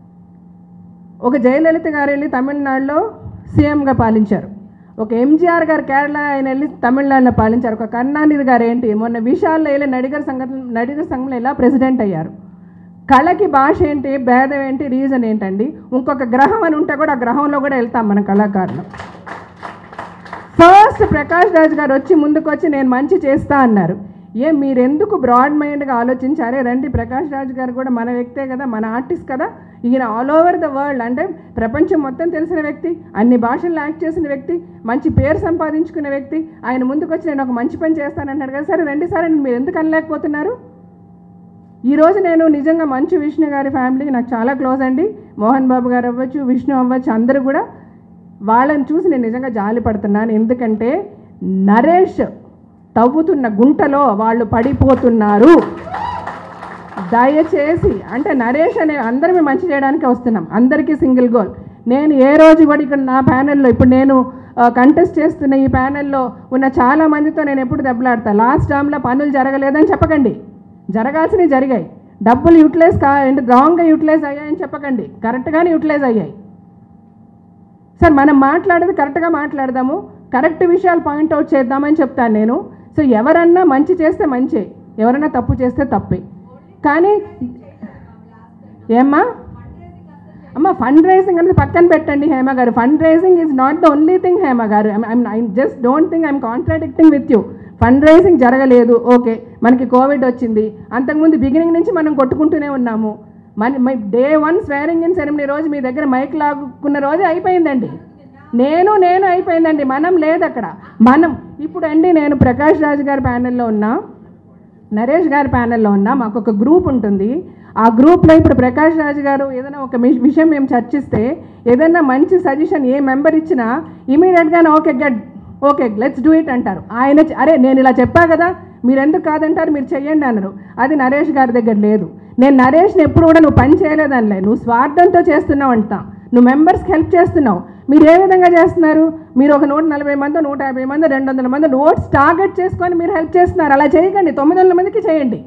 ఒక జయలలిత గారు వెళ్ళి తమిళనాడులో సీఎంగా పాలించారు ఒక ఎంజీఆర్ గారు కేరళ ఆయన వెళ్ళి తమిళనాడులో పాలించారు ఒక కరుణానిధి గారు ఏంటి మొన్న విశాల్లో వెళ్ళి నడిగర్ సంఘం నడిగర్ సంఘంలో ఎలా ప్రెసిడెంట్ అయ్యారు కళకి భాష ఏంటి భేదం ఏంటి రీజన్ ఏంటండి ఇంకొక గ్రహం అని ఉంటే కూడా ఆ గ్రహంలో కూడా వెళ్తాం మన కళాకారులు ఫస్ట్ ప్రకాష్ రాజ్ గారు వచ్చి ముందుకు వచ్చి నేను మంచి చేస్తా అన్నారు ఏ మీరెందుకు బ్రాడ్ మైండ్గా ఆలోచించారే రండి ప్రకాష్ రాజ్ గారు కూడా మన వ్యక్తే కదా మన ఆర్టిస్ట్ కదా ఈయన ఆల్ ఓవర్ ద వరల్డ్ అంటే ప్రపంచం మొత్తం తెలిసిన వ్యక్తి అన్ని భాషల్లో యాక్ట్ చేసిన వ్యక్తి మంచి పేరు సంపాదించుకున్న వ్యక్తి ఆయన ముందుకు వచ్చి నేను ఒక మంచి పని చేస్తానన్నాడు కదా సరే రండి సరే మీరు ఎందుకు అనలేకపోతున్నారు ఈరోజు నేను నిజంగా మంచు విష్ణు గారి ఫ్యామిలీకి నాకు చాలా క్లోజ్ అండి మోహన్ బాబు గారు అవ్వచ్చు విష్ణు అవ్వచ్చు అందరూ కూడా వాళ్ళని చూసి నేను నిజంగా జాలి పడుతున్నాను ఎందుకంటే నరేష్ తవ్వుతున్న గుంటలో వాళ్ళు పడిపోతున్నారు దయచేసి అంటే నరేష్ అనే అందరమే మంచి చేయడానికి వస్తున్నాం అందరికీ సింగిల్ గోల్ నేను ఏ రోజు కూడా ఇక్కడ నా ప్యానెల్లో ఇప్పుడు నేను కంటెస్ట్ చేస్తున్న ఈ ప్యానెల్లో ఉన్న చాలా మందితో నేను ఎప్పుడు దెబ్బలాడతా లాస్ట్ టర్మ్లో పనులు జరగలేదని చెప్పకండి జరగాల్సినవి జరిగాయి డబ్బులు యూటిలైజ్ కా అంటే రాంగ్గా యూటిలైజ్ అయ్యాయని చెప్పకండి కరెక్ట్గానే యూటిలైజ్ అయ్యాయి సార్ మనం మాట్లాడేది కరెక్ట్గా మాట్లాడదాము కరెక్ట్ విషయాలు పాయింట్అవుట్ చేద్దామని చెప్తాను నేను సో ఎవరన్నా మంచి చేస్తే మంచి ఎవరన్నా తప్పు చేస్తే తప్పే కానీ ఏమ్మా అమ్మ ఫండ్ రైజింగ్ అనేది పక్కన పెట్టండి Hema garu fundraising is not the only thing Hema garu I just don't think I'm contradicting with you fundraising జరగలేదు ఓకే మనకి కోవిడ్ వచ్చింది అంతకుముందు బిగినింగ్ నుంచి మనం కొట్టుకుంటూనే ఉన్నాము మన day one swearing in ceremony రోజు మీ దగ్గర మైక్ లాగుకున్న రోజు అయిపోయిందండి నేను నేను అయిపోయిందండి మనం లేదు అక్కడ మనం ఇప్పుడు అండి నేను ప్రకాష్ రాజు గారి ప్యానెల్లో ఉన్నా నరేష్ గారి ప్యానెల్లో ఉన్నా మాకు ఒక గ్రూప్ ఉంటుంది ఆ గ్రూప్లో ఇప్పుడు ప్రకాష్ రాజు గారు ఏదైనా ఒక మిష్- విషయం మేము చర్చిస్తే ఏదైనా మంచి సజెషన్ ఏ మెంబర్ ఇచ్చినా ఇమీడియట్గానే okay get okay let's do it అంటారు ఆయన చె- అరే నేను ఇలా చెప్పా కదా మీరు ఎందుకు కాదంటారు మీరు చెయ్యండి అన్నారు అది నరేష్ గారి దగ్గర లేదు నేను నరేష్ని ఎప్పుడు కూడా నువ్వు పని చేయలేదనిలే నువ్వు స్వార్థంతో చేస్తున్నావు అంటా నువ్వు మెంబర్స్కి హెల్ప్ చేస్తున్నావు మీరు ఏ విధంగా చేస్తున్నారు మీరు ఒక నూట నలభై మంది నూట యాభై మంది రెండు వందల మంది ఓట్స్ టార్గెట్ చేసుకొని మీరు హెల్ప్ చేస్తున్నారు అలా చేయకండి తొమ్మిది వందల మందికి చేయండి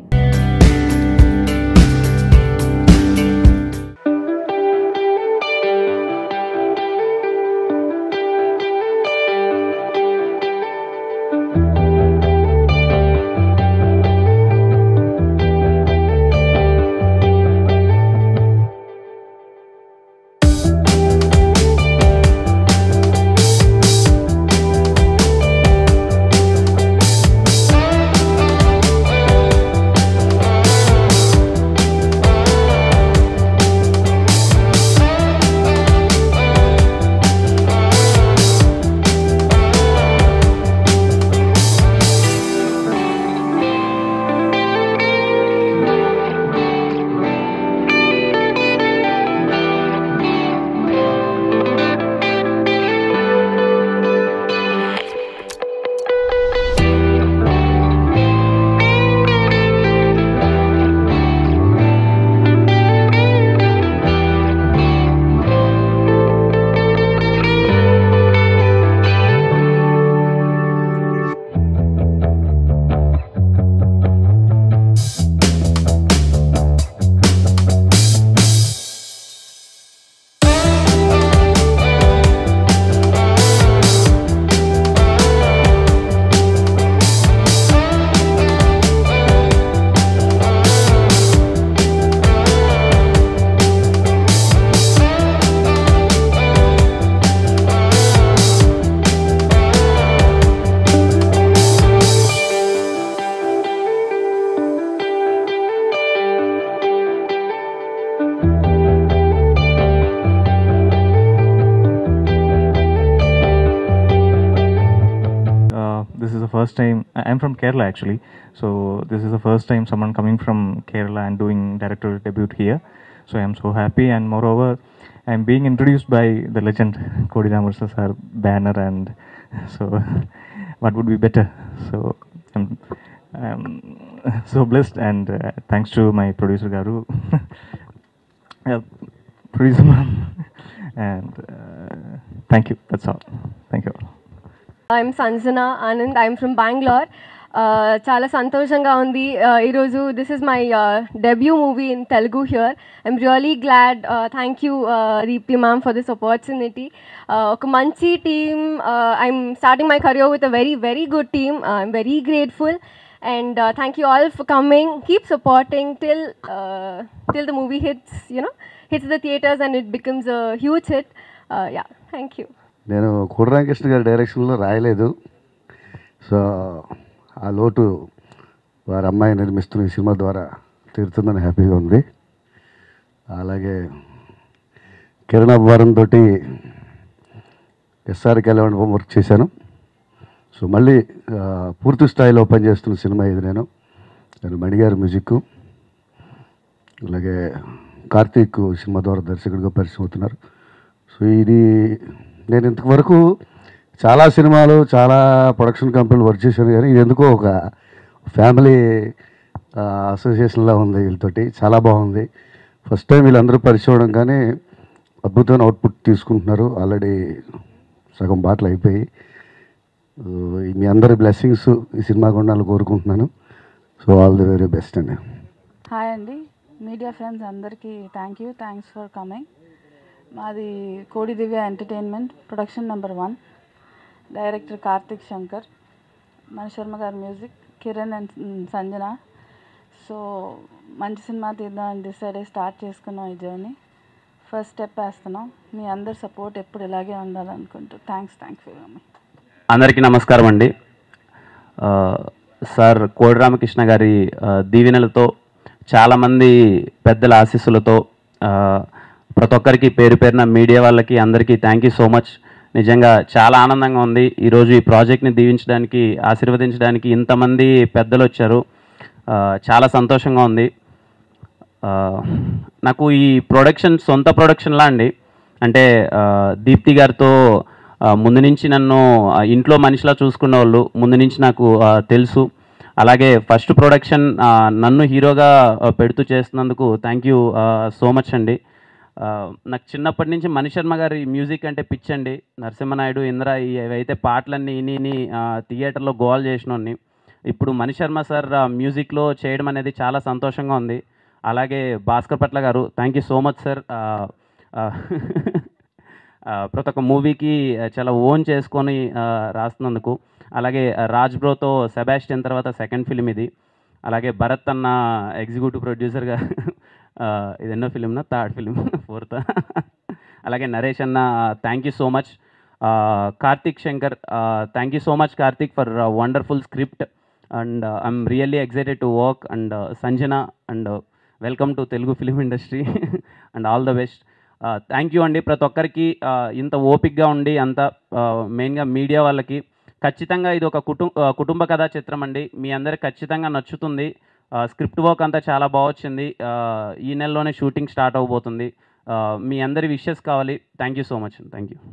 Uh, this is the first time I- I'm from Kerala actually, so this is the first time someone coming from Kerala and doing director debut here. So I'm so happy, and moreover, I'm being introduced by the legend Kodi Ramarsa sir banner, and so what would be better? So I'm, I'm so blessed, and uh, thanks to my producer Garu, uh, producer ma'am, and uh, thank you. That's all. Thank you. I'm Sanjana Anand. I'm from Bangalore. చాలా సంతోషంగా ఉంది Uh, ఈరోజు this is my debut movie in Telugu here I'm really glad thank you Deepthi ma'am for this opportunity ఒక మంచి team I'm starting my career with a very very good team I'm very grateful and uh, thank you all for coming keep supporting till uh, till the movie hits you know hits the theaters and it becomes a huge hit uh, yeah thank you నేను కోటరామకృష్ణ గారి డైరెక్షన్లో రాయలేదు so ఆ లోటు వారి అమ్మాయి నిర్మిస్తున్న ఈ సినిమా ద్వారా తీరుతుందని హ్యాపీగా ఉంది అలాగే కిరణ్ అబ్బవరం తోటి ఎస్ఆర్ కళ్యాణ్ వర్క్ చేశాను సో మళ్ళీ ఆ, పూర్తి స్థాయిలో పనిచేస్తున్న సినిమా ఇది నేను నేను మణిగారి మ్యూజిక్ అలాగే కార్తీక్ సినిమా ద్వారా దర్శకుడిగా పరిచయం అవుతున్నారు సో ఇది నేను ఇంతవరకు చాలా సినిమాలు చాలా ప్రొడక్షన్ కంపెనీలు వర్క్ చేశాను కానీ ఇది ఎందుకో ఒక ఫ్యామిలీ అసోసియేషన్లా ఉంది వీళ్ళతోటి చాలా బాగుంది ఫస్ట్ టైం వీళ్ళందరూ పరిచయం అవడం కానీ అద్భుతమైన అవుట్పుట్ తీసుకుంటున్నారు ఆల్రెడీ సగం బాటలు అయిపోయి ఆ, మీ అందరి బ్లెస్సింగ్స్ ఈ సినిమాకు ఉండాలని కోరుకుంటున్నాను so all the very best అండి హాయ్ అండి మీడియా ఫ్రెండ్స్ అందరికీ thank you thanks for coming మాది Kodi Divya entertainment production number one director Karthik Shankar Mani Sharma గారి music Kiran and Sanjana so మంచి సినిమా తీద్దామని డిసైడ్ అయ్యి స్టార్ట్ చేసుకున్నాం ఈ జర్నీ ఫస్ట్ స్టెప్ వేస్తున్నాం మీ అందరి సపోర్ట్ ఎప్పుడు ఇలాగే ఉండాలనుకుంటూ థ్యాంక్స్ థ్యాంక్స్ ఫర్ కమింగ్ అందరికీ నమస్కారం అండి ఆ, సార్ కోడి రామకృష్ణ గారి ఆ, దీవెనలతో చాలామంది పెద్దల ఆశీస్సులతో ఆ, ప్రతి ఒక్కరికి పేరు పేరున మీడియా వాళ్ళకి అందరికీ థ్యాంక్ యూ సో మచ్ నిజంగా చాలా ఆనందంగా ఉంది ఈరోజు ఈ ప్రాజెక్ట్ని దీవించడానికి ఆశీర్వదించడానికి ఇంతమంది పెద్దలు వచ్చారు ఆ, చాలా సంతోషంగా ఉంది ఆ, నాకు ఈ ప్రొడక్షన్ సొంత ప్రొడక్షన్లా అండి అంటే ఆ, దీప్తి గారితో ఆ, ముందు నుంచి నన్ను ఆ, ఇంట్లో మనిషిలా చూసుకున్న వాళ్ళు ముందు నుంచి నాకు ఆ, తెలుసు అలాగే ఫస్ట్ ప్రొడక్షన్ ఆ, నన్ను హీరోగా ఆ, పెడుతూ చేస్తున్నందుకు థ్యాంక్ యూ సో మచ్ అండి ఆ, నాకు చిన్నప్పటి నుంచి మణిశర్మ గారి మ్యూజిక్ అంటే పిచ్చండి నరసింహనాయుడు ఇంద్ర ఈ- ఇవైతే పాటలన్నీ ఇని ఇని, ఆ, థియేటర్లో గోల్ చేసినోడిని ఇప్పుడు మణిశర్మ సార్ ఆ, మ్యూజిక్లో చేయడం అనేది చాలా సంతోషంగా ఉంది అలాగే Bhaskar Patla garu thank you so much sir ఆ, ఆ, ఆ, ప్రతి ఒక్క మూవీకి చాలా ఓన్ చేసుకొని ఆ, రాస్తున్నందుకు అలాగే ఆ, రాజ్ బ్రోతో సెబాస్టియన్ తర్వాత సెకండ్ ఫిలిం ఇది అలాగే భరత్ అన్న ఎగ్జిక్యూటివ్ ప్రొడ్యూసర్గా ఆ, ఇది ఎన్నో ఫిలింనా థర్డ్ ఫిలిం ఫోర్త్ అలాగే నరేష్ అన్న thank you so much Karthik Shankar thank you so much Karthik for wonderful script and I'm really excited to work and Sanjana and welcome to Telugu film industry and all the best thank you అండి ప్రతి ఒక్కరికి ఆ, ఇంత ఓపిక్గా ఉండి అంత మెయిన్గా మీడియా వాళ్ళకి ఖచ్చితంగా ఇది ఒక కుటుంబ కుటుంబ కథా చిత్రం అండి మీ అందరికి ఖచ్చితంగా నచ్చుతుంది స్క్రిప్ట్ వర్క్ అంతా చాలా బాగా వచ్చింది ఆ, ఈ నెలలోనే షూటింగ్ స్టార్ట్ అవబోతుంది ఆ, మీ అందరి విషెస్ కావాలి thank you so much thank you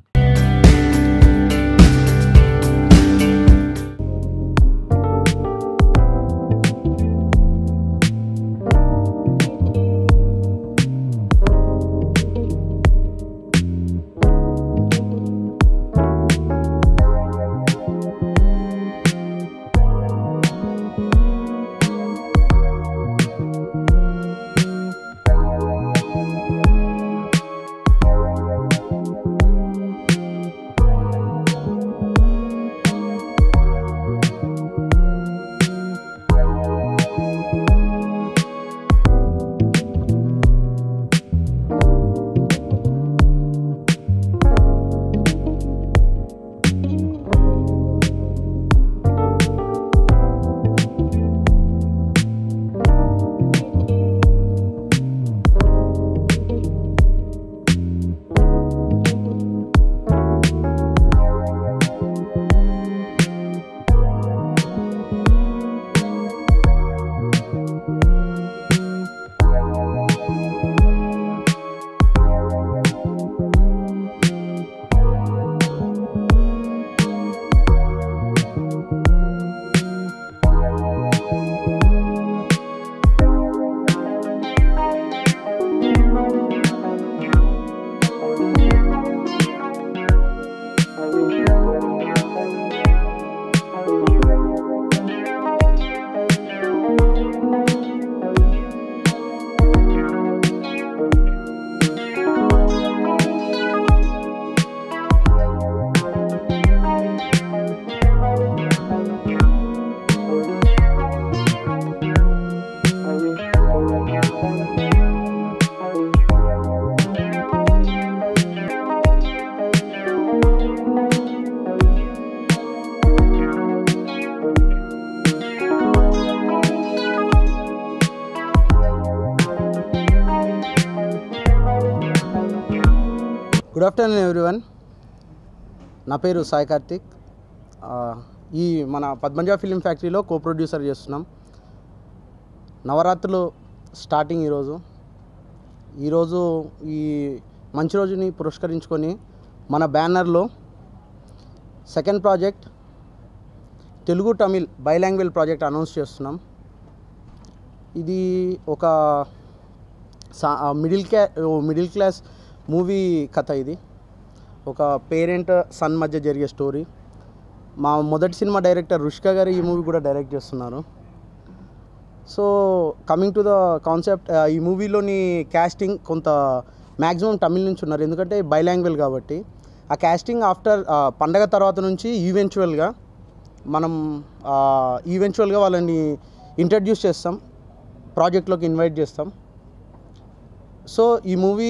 good afternoon everyone నా పేరు సాయి కార్తిక్ ఆ, ఈ మన పద్మజ ఫిలిం ఫ్యాక్టరీలో కో ప్రొడ్యూసర్ చేస్తున్నాం నవరాత్రులు స్టార్టింగ్ ఈరోజు ఈరోజు ఈ మంచి రోజుని పురస్కరించుకొని మన బ్యానర్లో second project Telugu Tamil bilanguage project announce చేస్తున్నాం ఇది ఒక సా మిడిల్ క్లా మిడిల్ క్లాస్ మూవీ కథ ఇది ఒక పేరెంట్ సన్ మధ్య జరిగే స్టోరీ మా మొదటి సినిమా డైరెక్టర్ రుషిక గారు ఈ మూవీ కూడా డైరెక్ట్ చేస్తున్నారు so coming to the concept ఈ మూవీలోని క్యాస్టింగ్ కొంత మ్యాక్సిమం తమిళ్ నుంచి ఉన్నారు ఎందుకంటే బైలాంగ్వేజ్ కాబట్టి ఆ క్యాస్టింగ్ ఆఫ్టర్ పండగ తర్వాత నుంచి ఈవెన్చువల్గా మనం ఈవెన్చువల్గా వాళ్ళని ఇంట్రడ్యూస్ చేస్తాం ప్రాజెక్ట్లోకి ఇన్వైట్ చేస్తాం సో ఈ మూవీ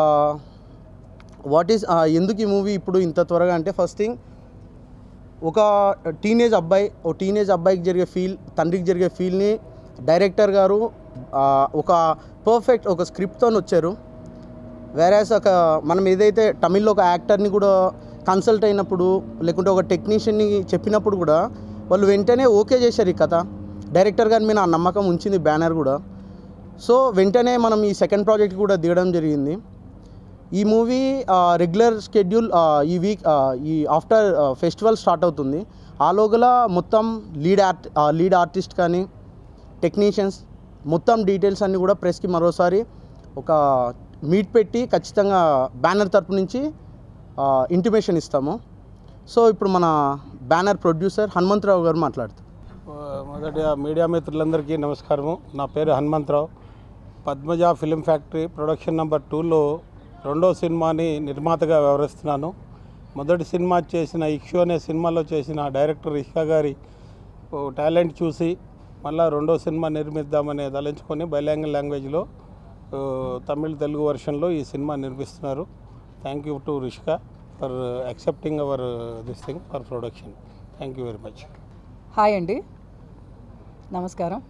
వాట్ ఈస్ ఎందుకు ఈ మూవీ ఇప్పుడు ఇంత త్వరగా అంటే ఫస్ట్ థింగ్ ఒక టీనేజ్ అబ్బాయి ఓ టీనేజ్ అబ్బాయికి జరిగే ఫీల్ తండ్రికి జరిగే ఫీల్ని డైరెక్టర్ గారు ఆ, ఒక పర్ఫెక్ట్ ఒక స్క్రిప్ట్తో వచ్చారు వేరేస్ ఒక మనం ఏదైతే తమిళ్లో ఒక యాక్టర్ని కూడా కన్సల్ట్ అయినప్పుడు లేకుంటే ఒక టెక్నీషియన్ని చెప్పినప్పుడు కూడా వాళ్ళు వెంటనే ఓకే చేశారు ఈ కథ డైరెక్టర్ గారి మీద ఆ నమ్మకం ఉంచింది బ్యానర్ కూడా సో వెంటనే మనం ఈ సెకండ్ ప్రాజెక్ట్ కూడా దిగడం జరిగింది ఈ మూవీ రెగ్యులర్ షెడ్యూల్ ఈ వీక్ ఈ ఆఫ్టర్ ఫెస్టివల్ స్టార్ట్ అవుతుంది ఆ లోగల మొత్తం లీడ్ ఆర్ట్ లీడ్ ఆర్టిస్ట్ కానీ టెక్నీషియన్స్ మొత్తం డీటెయిల్స్ అన్నీ కూడా ప్రెస్కి మరోసారి ఒక మీట్ పెట్టి ఖచ్చితంగా బ్యానర్ తరపు నుంచి ఇంటిమేషన్ ఇస్తాము సో ఇప్పుడు మన బ్యానర్ ప్రొడ్యూసర్ హనుమంతరావు గారు మాట్లాడుతారు మొదటిగా మీడియా మిత్రులందరికీ నమస్కారము నా పేరు Hanumantha Rao Padmaja film factory production number టూలో రెండో సినిమాని నిర్మాతగా వ్యవహరిస్తున్నాను మొదటి సినిమా చేసిన ఇక్షు అనే సినిమాలో చేసిన డైరెక్టర్ ఇషా గారి ఓ టాలెంట్ చూసి మళ్ళా రెండో సినిమా నిర్మిద్దామని తలంచుకొని బైలాంగ్వేజ్ లాంగ్వేజ్లో ఓ, తమిళ్ తెలుగు వర్షన్లో ఈ సినిమా నిర్మిస్తున్నారు thank you to Rishka for accepting our this thing for production thank you very much hi అండి నమస్కారం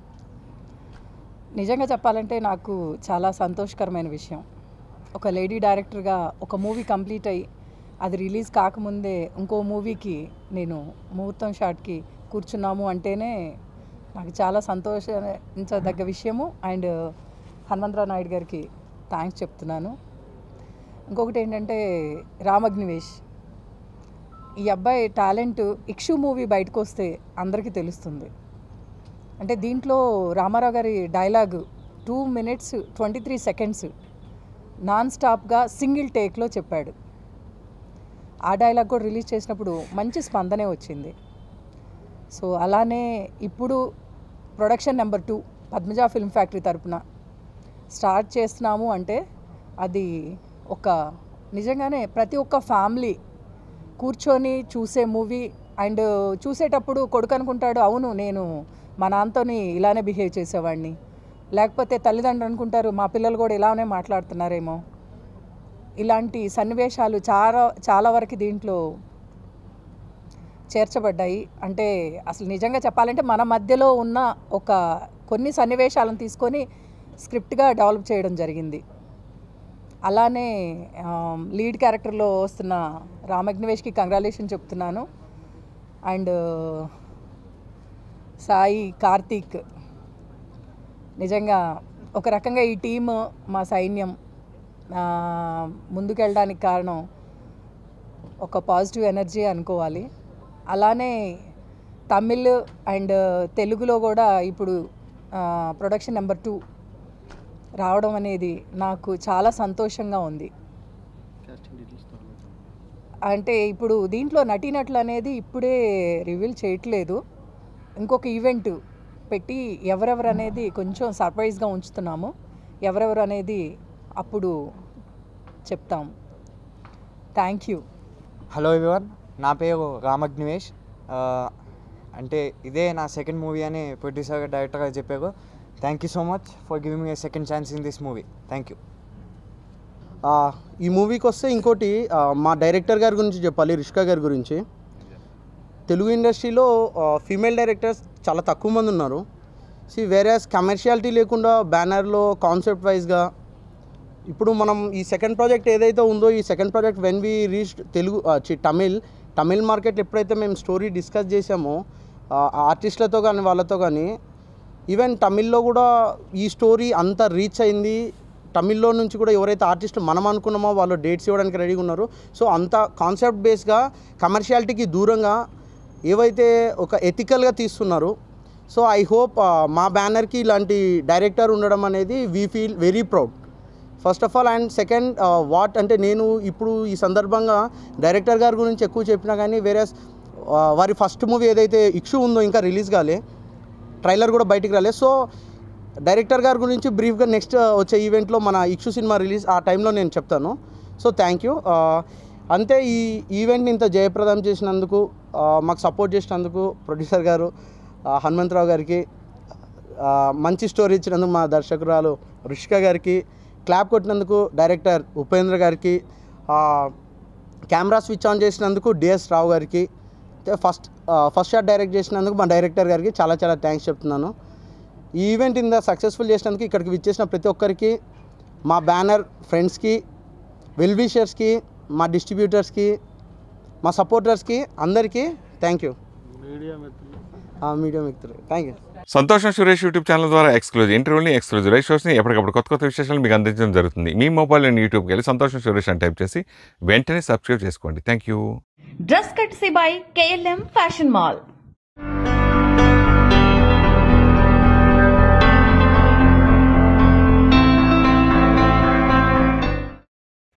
నిజంగా చెప్పాలంటే నాకు చాలా సంతోషకరమైన విషయం ఒక లేడీ డైరెక్టర్గా ఒక మూవీ కంప్లీట్ అయ్యి అది రిలీజ్ కాకముందే ఇంకో మూవీకి నేను ముహూర్తం షాట్కి కూర్చున్నాము అంటేనే నాకు చాలా సంతోషించదగ్గ విషయము అండ్ హనుమంతరావు నాయుడు గారికి థ్యాంక్స్ చెప్తున్నాను ఇంకొకటి ఏంటంటే రామగ్నివేష్ ఈ అబ్బాయి టాలెంట్ ఇక్షు మూవీ బయటకు వస్తే అందరికీ తెలుస్తుంది అంటే దీంట్లో రామారావు గారి dialogue two minutes twenty three seconds non స్టాప్గా సింగిల్ టేక్లో చెప్పాడు ఆ డైలాగ్ కూడా రిలీజ్ చేసినప్పుడు మంచి స్పందనే వచ్చింది సో అలానే ఇప్పుడు production number two Padmaja film factory తరపున స్టార్ట్ చేస్తున్నాము అంటే అది ఒక నిజంగానే ప్రతి ఒక్క ఫ్యామిలీ కూర్చొని చూసే మూవీ అండ్ చూసేటప్పుడు కొడుకు అనుకుంటాడు అవును నేను మా నాన్నతోని ఇలానే బిహేవ్ చేసేవాడిని లేకపోతే తల్లిదండ్రులు అనుకుంటారు మా పిల్లలు కూడా ఇలానే మాట్లాడుతున్నారేమో ఇలాంటి సన్నివేశాలు చాలా చాలా వరకు దీంట్లో చేర్చబడ్డాయి అంటే అసలు నిజంగా చెప్పాలంటే మన మధ్యలో ఉన్న ఒక కొన్ని సన్నివేశాలను తీసుకొని స్క్రిప్ట్గా డెవలప్ చేయడం జరిగింది అలానే లీడ్ క్యారెక్టర్లో వస్తున్న రామగ్నివేష్కి కంగ్రాలేషన్ చెప్తున్నాను అండ్ సాయి కార్తీక్ నిజంగా ఒక రకంగా ఈ టీమ్ మా సైన్యం ఆ, ముందుకెళ్ళడానికి కారణం ఒక పాజిటివ్ ఎనర్జీ అనుకోవాలి అలానే తమిళ్ అండ్ తెలుగులో కూడా ఇప్పుడు ప్రొడక్షన్ నెంబర్ టూ రావడం అనేది నాకు చాలా సంతోషంగా ఉంది అంటే ఇప్పుడు దీంట్లో నటీనటులు అనేది ఇప్పుడే రివీల్ చేయట్లేదు ఇంకొక ఈవెంట్ పెట్టి ఎవరెవరు అనేది కొంచెం సర్ప్రైజ్గా ఉంచుతున్నాము ఎవరెవరు అనేది అప్పుడు చెప్తాం థ్యాంక్ యూ హలో ఎవ్రీవన్ నా పేరు రామగ్నివేష్ ఆ, అంటే ఇదే నా సెకండ్ మూవీ అని ప్రొడ్యూసర్ డైరెక్టర్గా చెప్పారు thank you so much for giving me second chance in this movie thank you ఆ, ఈ మూవీకి వస్తే ఇంకోటి ఆ, మా డైరెక్టర్ గారి గురించి చెప్పాలి రిష్కా గారి గురించి తెలుగు ఇండస్ట్రీలో ఫీమేల్ డైరెక్టర్స్ చాలా తక్కువ మంది ఉన్నారు సి వేరే కమర్షియాలిటీ లేకుండా బ్యానర్లో కాన్సెప్ట్ వైజ్గా ఇప్పుడు మనం ఈ సెకండ్ ప్రాజెక్ట్ ఏదైతే ఉందో ఈ second project when we reach Telugu ఆ, చి తమిళ్ తమిళ్ మార్కెట్ ఎప్పుడైతే మేము స్టోరీ డిస్కస్ చేసామో ఆ, ఆర్టిస్టులతో కానీ వాళ్ళతో కానీ ఈవెన్ తమిళ్లో కూడా ఈ స్టోరీ అంత రీచ్ అయింది తమిళ్లో నుంచి కూడా ఎవరైతే ఆర్టిస్ట్ మనం అనుకున్నామో వాళ్ళు డేట్స్ ఇవ్వడానికి రెడీగా ఉన్నారు సో అంత కాన్సెప్ట్ బేస్గా కమర్షియాలిటీకి దూరంగా ఏవైతే ఒక ఎథికల్గా తీస్తున్నారు సో ఐ హోప్ మా బ్యానర్కి ఇలాంటి డైరెక్టర్ ఉండడం అనేది we feel very proud first of all and second what అంటే నేను ఇప్పుడు ఈ సందర్భంగా డైరెక్టర్ గారి గురించి ఎక్కువ చెప్పినా కానీ వేరే వారి ఫస్ట్ మూవీ ఏదైతే ఇక్షు ఉందో ఇంకా రిలీజ్ కాలే ట్రైలర్ కూడా బయటికి రాలేదు సో డైరెక్టర్ గారి గురించి బ్రీఫ్గా నెక్స్ట్ వచ్చే ఈవెంట్లో మన ఇక్షు సినిమా రిలీజ్ ఆ టైంలో నేను చెప్తాను సో థ్యాంక్ యూ అంతే ఈ ఈవెంట్ని ఇంత జయప్రదం చేసినందుకు ఆ, మాకు సపోర్ట్ చేసినందుకు ప్రొడ్యూసర్ గారు ఆ, హనుమంతరావు గారికి ఆ, మంచి స్టోరీ ఇచ్చినందుకు మా దర్శకురాలు రుషిక గారికి క్లాప్ కొట్టినందుకు డైరెక్టర్ ఉపేంద్ర గారికి ఆ, కెమెరా స్విచ్ ఆన్ చేసినందుకు డిఎస్ రావు గారికి అయితే ఫస్ట్ ఫస్ట్ షాట్ డైరెక్ట్ చేసినందుకు మా డైరెక్టర్ గారికి చాలా చాలా థ్యాంక్స్ చెప్తున్నాను ఈ ఈవెంట్ ఇంత సక్సెస్ఫుల్ చేసినందుకు ఇక్కడికి విచ్చేసిన ప్రతి ఒక్కరికి మా బ్యానర్ ఫ్రెండ్స్కి వెల్ విషర్స్కి మా డిస్ట్రిబ్యూటర్స్కి మా సపోర్టర్స్కి అందరికీ థ్యాంక్ యూ మీడియా మిత్రులు మీడియా మిత్రులు థ్యాంక్ యూ సంతోషం సురేష్ యూట్యూబ్ ఛానల్ ద్వారా ఎక్స్క్లూజివ్ ఇంటర్వ్యూని ఎక్స్క్లూజివ్ లైవ్ షోస్ని ఎప్పటికప్పుడు కొత్త కొత్త విశేషాలు మీకు అందించడం జరుగుతుంది మీ మొబైల్ అండ్ యూట్యూబ్కి వెళ్ళి సంతోషం సురేష్ అని టైప్ చేసి వెంటనే సబ్స్క్రైబ్ చేసుకోండి thank you dress courtesy by KLM fashion mall